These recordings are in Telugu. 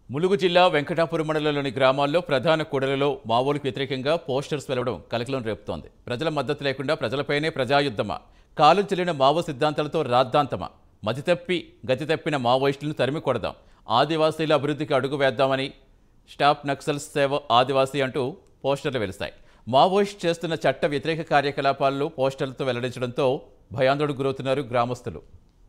ములుగు జిల్లా వెంకటాపురం మండలంలోని గ్రామాల్లో ప్రధాన కూడలిలో మావోలకు వ్యతిరేకంగా పోస్టర్స్ వెలవడం కలకలం రేపుతోంది ప్రజల మద్దతు లేకుండా ప్రజలపైనే ప్రజాయుద్ధమా కాలం చెల్లిన మావో సిద్ధాంతాలతో రాద్ధాంతమా మతి తప్పి గతి తప్పిన మావోయిస్టులను తరిమి కొడదాం ఆదివాసీల అభివృద్ధికి అడుగు వేద్దామని స్టాప్ నక్సల్స్ సేవ ఆదివాసీ అంటూ పోస్టర్లు వెలుస్తాయి మావోయిస్ట్ చేస్తున్న చట్ట వ్యతిరేక కార్యకలాపాలను పోస్టర్లతో వెల్లడించడంతో భయాందోళనకు గురవుతున్నారు గ్రామస్తులు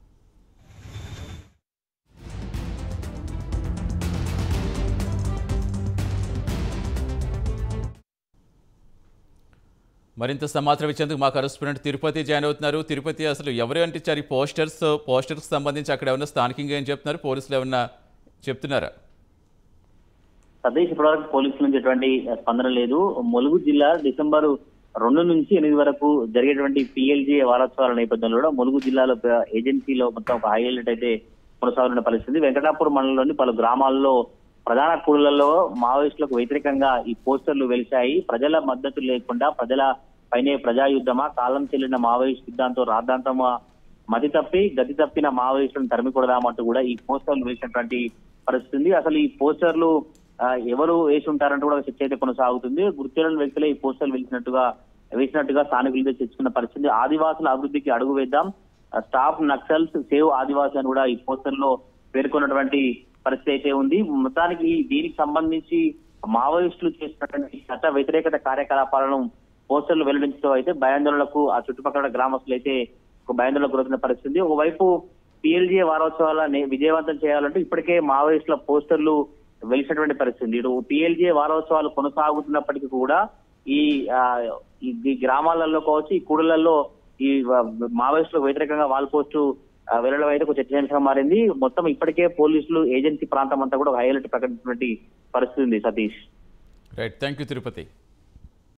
మరింత సమాచారం ఇచ్చేందుకు మా కరెస్పాండెంట్ తిరుపతి జాయిన్ అవుతున్నారు తిరుపతి అసలు ఎవరు అంటించారు ఈ పోస్టర్స్ పోస్టర్స్ సంబంధించి అక్కడ ఏమన్నా స్థానికంగా ఏం చెప్తున్నారు పోలీసులు ఏమన్నా చెప్తున్నారా సతీష్ ఇప్పటివరకు పోలీసుల నుంచి ఎటువంటి స్పందన లేదు ములుగు జిల్లా డిసెంబర్ రెండు నుంచి ఎనిమిది వరకు జరిగేటువంటి పిఎల్జీ వారోత్సవాల నేపథ్యంలో కూడా ములుగు జిల్లాలో ప- ఏజెన్సీలో మొత్తం ఒక హైలైట్ అయితే కొనసాగుతున్న పరిస్థితి వెంకటాపురం మండలంలోని పలు గ్రామాల్లో ప్రధాన కూడళ్లలో మావోయిస్టులకు వ్యతిరేకంగా ఈ పోస్టర్లు వెలిశాయి ప్రజల మద్దతు లేకుండా ప్రజల పైనే ప్రజాయుద్ధమా కాలం చెల్లిన మావోయిస్ట్ సిద్ధాంతం రాద్ధాంతమా మతి తప్పి గతి తప్పిన మావోయిస్టులను తరిమి కొడదామంటూ కూడా ఈ పోస్టర్లు వేసినటువంటి పరిస్థితి ఉంది అసలు ఈ పోస్టర్లు ఆ, ఎవరు వేసి ఉంటారంటూ కూడా చర్చ అయితే కొనసాగుతుంది గుర్తులేని వ్యక్తులే ఈ పోస్టర్లు వేసినట్టుగా వేసినట్టుగా స్థానికులతో చర్చుకున్న పరిస్థితి ఆదివాసుల అభివృద్ధికి అడుగు వేద్దాం స్టాప్ నక్సల్స్ సేవ్ ఆదివాసి అని కూడా ఈ పోస్టర్ లో పేర్కొన్నటువంటి పరిస్థితి అయితే ఉంది మొత్తానికి దీనికి సంబంధించి మావోయిస్టులు చేసినటువంటి చట్ట వ్యతిరేకత కార్యకలాపాలను పోస్టర్లు వెల్లడించడం అయితే భయాందోళనలకు ఆ చుట్టుపక్కల గ్రామస్తులు అయితే ఒక భయాందోళనకు గురవుతున్న పరిస్థితి ఒకవైపు పిఎల్జీ వారోత్సవాలని విజయవంతం చేయాలంటే ఇప్పటికే మావోయిస్టుల పోస్టర్లు వెలిసినటువంటి పరిస్థితి ఇటు పిఎల్జీ వారోత్సవాలు కొనసాగుతున్నప్పటికీ కూడా ఈ ఆ, ఈ ఈ గ్రామాలలో కావచ్చు ఈ కూడళ్లలో ఈ వ- మావోయిస్టులకు వ్యతిరేకంగా వాల్ పోస్టు ఆ, వెళ్ళడం అయితే ఒక చర్చనీయాంశంగా మారింది మొత్తం ఇప్పటికే పోలీసులు ఏజెన్సీ ప్రాంతం అంతా కూడా ఒక హైలైట్ ప్రకటించినటువంటి పరిస్థితి ఉంది Satish right thank you Tirupati